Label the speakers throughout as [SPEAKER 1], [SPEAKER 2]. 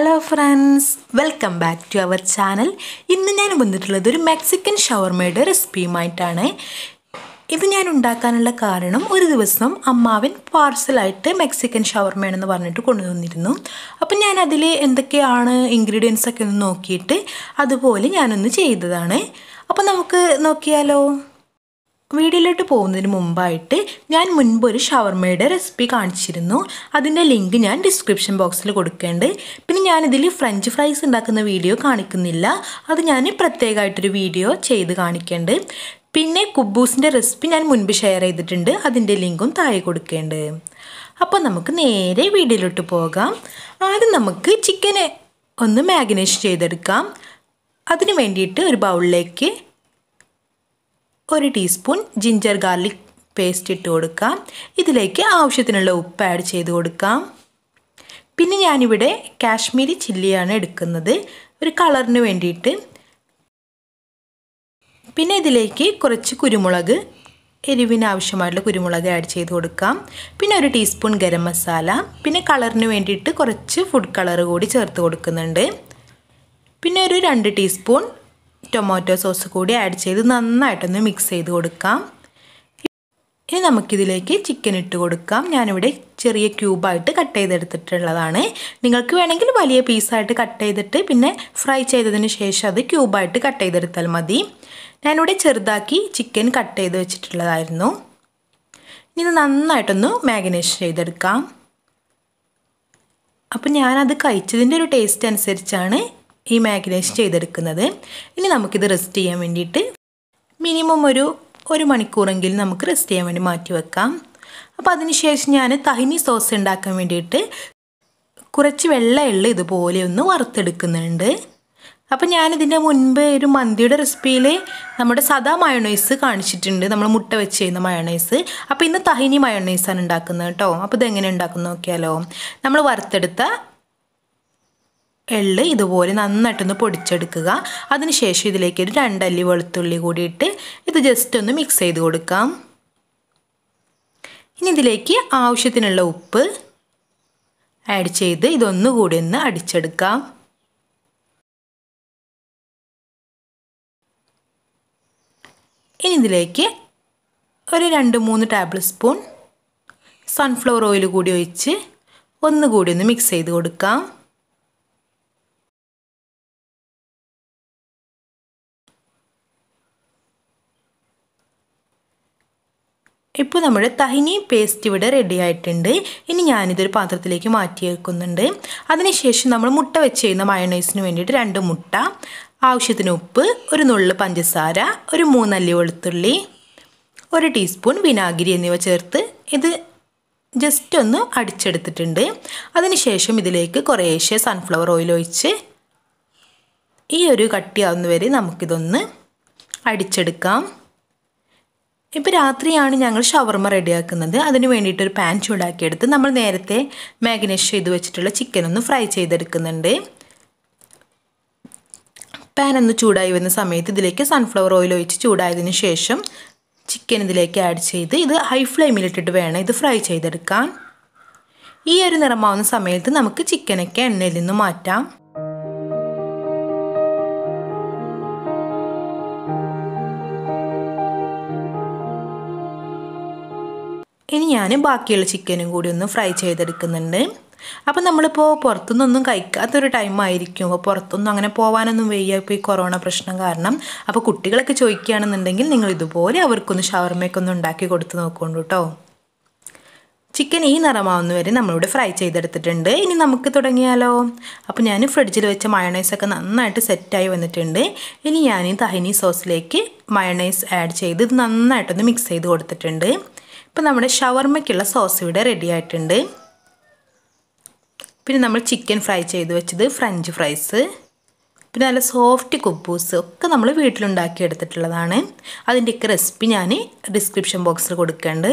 [SPEAKER 1] hello friends welcome back to our channel ഇന്ന് ഞാൻ വന്നിട്ടുള്ളത് ഒരു മെക്സിക്കൻ ഷവർമയുടെ റെസിപ്പിയുമായിട്ടാണ് ഇത് ഞാൻ ഉണ്ടാക്കാനുള്ള കാരണം ഒരു ദിവസം അമ്മാവൻ പാർസലായിട്ട് മെക്സിക്കൻ ഷവർമയാണെന്ന് പറഞ്ഞിട്ട് കൊണ്ടുവന്നിരുന്നു അപ്പം ഞാൻ അതിൽ എന്തൊക്കെയാണ് ഇൻഗ്രീഡിയൻസ് ഒക്കെ ഒന്ന് നോക്കിയിട്ട് അതുപോലെ ഞാനൊന്ന് ചെയ്തതാണ് അപ്പം നമുക്ക് നോക്കിയാലോ വീഡിയോയിലോട്ട് പോകുന്നതിന് മുമ്പായിട്ട് ഞാൻ മുൻപ് ഒരു ഷവർമയുടെ റെസിപ്പി കാണിച്ചിരുന്നു അതിൻ്റെ ലിങ്ക് ഞാൻ ഡിസ്ക്രിപ്ഷൻ ബോക്സിൽ കൊടുക്കേണ്ട പിന്നെ ഞാനിതിൽ ഫ്രഞ്ച് ഫ്രൈസ് ഉണ്ടാക്കുന്ന വീഡിയോ കാണിക്കുന്നില്ല അത് ഞാൻ പ്രത്യേകമായിട്ടൊരു വീഡിയോ ചെയ്ത് കാണിക്കേണ്ട പിന്നെ കുബൂസിൻ്റെ റെസിപ്പി ഞാൻ മുൻപ് ഷെയർ ചെയ്തിട്ടുണ്ട് അതിൻ്റെ ലിങ്കും താഴെ കൊടുക്കേണ്ടത് അപ്പോൾ നമുക്ക് നേരെ വീഡിയോയിലോട്ട് പോകാം ആദ്യം നമുക്ക് ചിക്കന് ഒന്ന് മാഗ്നേഷൻ ചെയ്തെടുക്കാം അതിന് വേണ്ടിയിട്ട് ഒരു ബൗളിലേക്ക് ഒരു ടീസ്പൂൺ ജിഞ്ചർ ഗാർലിക് പേസ്റ്റ് ഇട്ട് കൊടുക്കാം ഇതിലേക്ക് ആവശ്യത്തിനുള്ള ഉപ്പ് ആഡ് ചെയ്ത് കൊടുക്കാം പിന്നെ ഞാനിവിടെ കാശ്മീരി ചില്ലിയാണ് എടുക്കുന്നത് ഒരു കളറിന് വേണ്ടിയിട്ട് പിന്നെ ഇതിലേക്ക് കുറച്ച് കുരുമുളക് എരിവിന് ആവശ്യമായിട്ടുള്ള കുരുമുളക് ആഡ് ചെയ്ത് കൊടുക്കാം പിന്നെ ഒരു ടീസ്പൂൺ ഗരം മസാല പിന്നെ കളറിന് വേണ്ടിയിട്ട് കുറച്ച് ഫുഡ് കളർ കൂടി ചേർത്ത് കൊടുക്കുന്നുണ്ട് പിന്നെ ഒരു രണ്ട് ടീസ്പൂൺ ടൊമാറ്റോ സോസ് കൂടി ആഡ് ചെയ്ത് നന്നായിട്ടൊന്ന് മിക്സ് ചെയ്ത് കൊടുക്കാം ഇനി നമുക്കിതിലേക്ക് ചിക്കൻ ഇട്ട് കൊടുക്കാം ഞാനിവിടെ ചെറിയ ക്യൂബായിട്ട് കട്ട് ചെയ്തെടുത്തിട്ടുള്ളതാണ് നിങ്ങൾക്ക് വേണമെങ്കിൽ വലിയ പീസായിട്ട് കട്ട് ചെയ്തിട്ട് പിന്നെ ഫ്രൈ ചെയ്തതിന് ശേഷം അത് ക്യൂബായിട്ട് കട്ട് ചെയ്തെടുത്താൽ മതി ഞാനിവിടെ ചെറുതാക്കി ചിക്കൻ കട്ട് ചെയ്ത് വെച്ചിട്ടുള്ളതായിരുന്നു ഇനി ഇത് നന്നായിട്ടൊന്ന് മാഗ്നേഷൻ ചെയ്തെടുക്കാം അപ്പം ഞാനത് കഴിച്ചതിൻ്റെ ഒരു ടേസ്റ്റ് അനുസരിച്ചാണ് ഈ മാഗ്നേഷൻ ചെയ്തെടുക്കുന്നത് ഇനി നമുക്കിത് റെസ്റ്റ് ചെയ്യാൻ വേണ്ടിയിട്ട് മിനിമം ഒരു ഒരു മണിക്കൂറെങ്കിലും നമുക്ക് റെസ്റ്റ് ചെയ്യാൻ വേണ്ടി മാറ്റി വെക്കാം അപ്പോൾ അതിനുശേഷം ഞാൻ തഹിനി സോസ് ഉണ്ടാക്കാൻ വേണ്ടിയിട്ട് കുറച്ച് വെള്ള എള്ള് ഇതുപോലെ ഒന്ന് വറുത്തെടുക്കുന്നുണ്ട് അപ്പോൾ ഞാനിതിൻ്റെ മുൻപ് ഒരു മന്തിയുടെ റെസിപ്പിയിൽ നമ്മുടെ സദാ മയോണൈസ് കാണിച്ചിട്ടുണ്ട് നമ്മൾ മുട്ട വെച്ച് ചെയ്യുന്ന മയോണൈസ് അപ്പോൾ ഇന്ന് തഹിനി മയോണൈസാണ് ഉണ്ടാക്കുന്നത് കേട്ടോ അപ്പോൾ ഇതെങ്ങനെ ഉണ്ടാക്കുന്നത് നോക്കിയാലോ നമ്മൾ വറുത്തെടുത്ത എള്ള് ഇതുപോലെ നന്നായിട്ടൊന്ന് പൊടിച്ചെടുക്കുക അതിനുശേഷം ഇതിലേക്ക് ഒരു രണ്ടല്ലി വെളുത്തുള്ളി കൂടിയിട്ട് ഇത് ജസ്റ്റ് ഒന്ന് മിക്സ് ചെയ്ത് കൊടുക്കാം ഇനി ഇതിലേക്ക് ആവശ്യത്തിനുള്ള ഉപ്പ് ആഡ് ചെയ്ത് ഇതൊന്നുകൂടി ഒന്ന് അടിച്ചെടുക്കാം ഇനി ഇതിലേക്ക് ഒരു രണ്ട് മൂന്ന് ടേബിൾ സ്പൂൺ സൺഫ്ലവർ ഓയിൽ കൂടി ഒഴിച്ച് ഒന്നുകൂടി ഒന്ന് മിക്സ് ചെയ്ത് കൊടുക്കാം ഇപ്പോൾ നമ്മുടെ തഹിനി പേസ്റ്റ് ഇവിടെ റെഡി ആയിട്ടുണ്ട് ഇനി ഞാനിതൊരു പാത്രത്തിലേക്ക് മാറ്റി വെക്കുന്നുണ്ട് അതിനുശേഷം നമ്മൾ മുട്ട വെച്ച് ചെയ്യുന്ന മയണൈസിന് വേണ്ടിയിട്ട് രണ്ട് മുട്ട ആവശ്യത്തിന് ഉപ്പ് ഒരു നുള്ളു പഞ്ചസാര ഒരു മൂന്നല്ലി വെളുത്തുള്ളി ഒരു ടീസ്പൂൺ വിനാഗിരി എന്നിവ ചേർത്ത് ഇത് ജസ്റ്റ് ഒന്ന് അടിച്ചെടുത്തിട്ടുണ്ട് അതിനുശേഷം ഇതിലേക്ക് കുറേശ്ശെ സൺഫ്ലവർ ഓയിൽ ഒഴിച്ച് ഈ ഒരു കട്ടിയാവുന്ന വരെ നമുക്കിതൊന്ന് അടിച്ചെടുക്കാം ഇപ്പോൾ രാത്രിയാണ് ഞങ്ങൾ ഷവർമ റെഡിയാക്കുന്നത് അതിന് വേണ്ടിയിട്ട് ഒരു പാൻ ചൂടാക്കിയെടുത്ത് നമ്മൾ നേരത്തെ മാഗ്നേഷൻ ചെയ്ത് വെച്ചിട്ടുള്ള ചിക്കൻ ഒന്ന് ഫ്രൈ ചെയ്തെടുക്കുന്നുണ്ട് പാൻ ഒന്ന് ചൂടായി വരുന്ന സമയത്ത് ഇതിലേക്ക് സൺഫ്ലവർ ഓയിൽ ഒഴിച്ച് ചൂടായതിന് ശേഷം ചിക്കൻ ഇതിലേക്ക് ആഡ് ചെയ്ത് ഇത് ഹൈ ഫ്ലെയിമിലിട്ടിട്ട് വേണം ഇത് ഫ്രൈ ചെയ്തെടുക്കാൻ ഈ ഒരു നിറമാവുന്ന സമയത്ത് നമുക്ക് ചിക്കനൊക്കെ എണ്ണയിൽ നിന്ന് മാറ്റാം ഇനി ഞാൻ ബാക്കിയുള്ള ചിക്കനും കൂടി ഒന്ന് ഫ്രൈ ചെയ്തെടുക്കുന്നുണ്ട് അപ്പോൾ നമ്മളിപ്പോൾ പുറത്തുനിന്നൊന്നും കഴിക്കാത്തൊരു ടൈം ആയിരിക്കും അപ്പോൾ പുറത്തൊന്നും അങ്ങനെ പോകാനൊന്നും വയ്യ ഇപ്പോൾ ഈ കൊറോണ പ്രശ്നം കാരണം അപ്പോൾ കുട്ടികളൊക്കെ ചോദിക്കുകയാണെന്നുണ്ടെങ്കിൽ നിങ്ങൾ ഇതുപോലെ അവർക്കൊന്ന് ഷവർമയൊക്കെ ഒന്ന് ഉണ്ടാക്കി കൊടുത്ത് നോക്കുകൊണ്ടു കേട്ടോ ചിക്കൻ ഈ നിറമാവുന്ന വരെ നമ്മളിവിടെ ഫ്രൈ ചെയ്തെടുത്തിട്ടുണ്ട് ഇനി നമുക്ക് തുടങ്ങിയാലോ അപ്പോൾ ഞാൻ ഫ്രിഡ്ജിൽ വെച്ച മയണൈസൊക്കെ നന്നായിട്ട് സെറ്റായി വന്നിട്ടുണ്ട് ഇനി ഞാൻ ഈ തഹിനി സോസിലേക്ക് മയണൈസ് ആഡ് ചെയ്ത് ഇത് നന്നായിട്ടൊന്ന് മിക്സ് ചെയ്ത് കൊടുത്തിട്ടുണ്ട് ഇപ്പം നമ്മുടെ ഷവർമ്മയ്ക്കുള്ള സോസ് ഇവിടെ റെഡി ആയിട്ടുണ്ട് പിന്നെ നമ്മൾ ചിക്കൻ ഫ്രൈ ചെയ്ത് വെച്ചത് ഫ്രഞ്ച് ഫ്രൈസ് പിന്നെ നല്ല സോഫ്റ്റ് കുബൂസ് ഒക്കെ നമ്മൾ വീട്ടിലുണ്ടാക്കി എടുത്തിട്ടുള്ളതാണ് അതിൻ്റെയൊക്കെ റെസിപ്പി ഞാൻ ഡിസ്ക്രിപ്ഷൻ ബോക്സിൽ കൊടുക്കുന്നുണ്ട്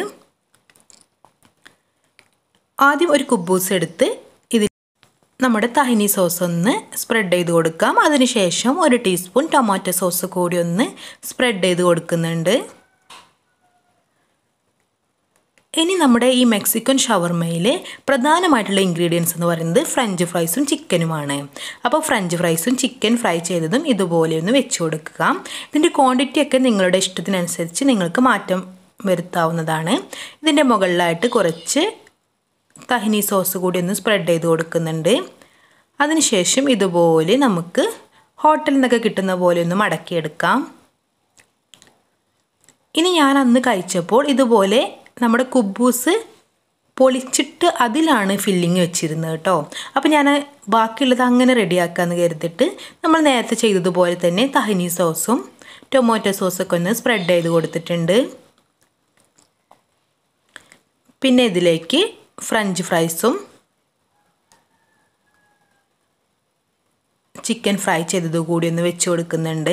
[SPEAKER 1] ആദ്യം ഒരു കുബൂസ് എടുത്ത് ഇതിൽ നമ്മുടെ തഹിനി സോസ് ഒന്ന് സ്പ്രെഡ് ചെയ്ത് കൊടുക്കാം അതിനുശേഷം ഒരു ടീസ്പൂൺ ടൊമാറ്റോ സോസ് കൂടി ഒന്ന് സ്പ്രെഡ് ചെയ്ത് കൊടുക്കുന്നുണ്ട് ഇനി നമ്മുടെ ഈ മെക്സിക്കൻ ഷവർമയിൽ പ്രധാനമായിട്ടുള്ള ഇൻഗ്രീഡിയൻസ് എന്ന് പറയുന്നത് ഫ്രഞ്ച് ഫ്രൈസും ചിക്കനുമാണ് അപ്പോൾ ഫ്രഞ്ച് ഫ്രൈസും ചിക്കൻ ഫ്രൈ ചെയ്തതും ഇതുപോലെ ഒന്ന് വെച്ച് കൊടുക്കുക ഇതിൻ്റെ ക്വാണ്ടിറ്റി ഒക്കെ നിങ്ങളുടെ ഇഷ്ടത്തിനനുസരിച്ച് നിങ്ങൾക്ക് മാറ്റം വരുത്താവുന്നതാണ് ഇതിൻ്റെ മുകളിലായിട്ട് കുറച്ച് തഹിനി സോസ് കൂടി ഒന്ന് സ്പ്രെഡ് ചെയ്ത് കൊടുക്കുന്നുണ്ട് അതിനുശേഷം ഇതുപോലെ നമുക്ക് ഹോട്ടലിൽ നിന്നൊക്കെ കിട്ടുന്ന പോലെ ഒന്ന് മടക്കിയെടുക്കാം ഇനി ഞാൻ അന്ന് കഴിച്ചപ്പോൾ ഇതുപോലെ നമ്മുടെ കുബൂസ് പൊളിച്ചിട്ട് അതിലാണ് ഫില്ലിങ് വെച്ചിരുന്നത് കേട്ടോ അപ്പോൾ ഞാൻ ബാക്കിയുള്ളത് അങ്ങനെ റെഡിയാക്കാമെന്ന് കരുതിയിട്ട് നമ്മൾ നേരത്തെ ചെയ്തതുപോലെ തന്നെ തഹിനി സോസും ടൊമാറ്റോ സോസൊക്കെ ഒന്ന് സ്പ്രെഡ് ചെയ്ത് കൊടുത്തിട്ടുണ്ട് പിന്നെ ഇതിലേക്ക് ഫ്രഞ്ച് ഫ്രൈസും ചിക്കൻ ഫ്രൈ ചെയ്തത് കൂടി ഒന്ന് വെച്ച് കൊടുക്കുന്നുണ്ട്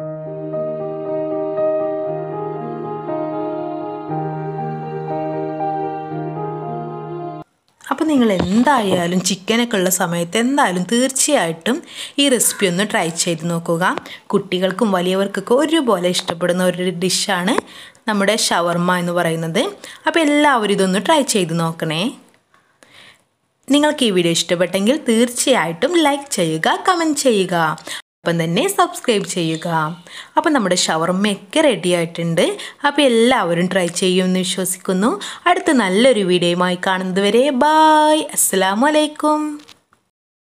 [SPEAKER 1] അപ്പോൾ നിങ്ങൾ എന്തായാലും ചിക്കനൊക്കെ ഉള്ള സമയത്ത് എന്തായാലും തീർച്ചയായിട്ടും ഈ റെസിപ്പി ഒന്ന് ട്രൈ ചെയ്ത് നോക്കുക കുട്ടികൾക്കും വലിയവർക്കൊക്കെ ഒരുപോലെ ഇഷ്ടപ്പെടുന്ന ഒരു ഡിഷാണ് നമ്മുടെ ഷവർമ എന്ന് പറയുന്നത് അപ്പോൾ എല്ലാവരും ഇതൊന്ന് ട്രൈ ചെയ്ത് നോക്കണേ നിങ്ങൾക്ക് ഈ വീഡിയോ ഇഷ്ടപ്പെട്ടെങ്കിൽ തീർച്ചയായിട്ടും ലൈക്ക് ചെയ്യുക കമൻറ്റ് ചെയ്യുക അപ്പം തന്നെ സബ്സ്ക്രൈബ് ചെയ്യുക അപ്പം നമ്മുടെ ഷവർമ്മയൊക്കെ റെഡി ആയിട്ടുണ്ട് അപ്പോൾ എല്ലാവരും ട്രൈ ചെയ്യുമെന്ന് വിശ്വസിക്കുന്നു അടുത്ത നല്ലൊരു വീഡിയോയുമായി കാണുന്നത് വരെ ബായ് അസ്സാം വലൈക്കും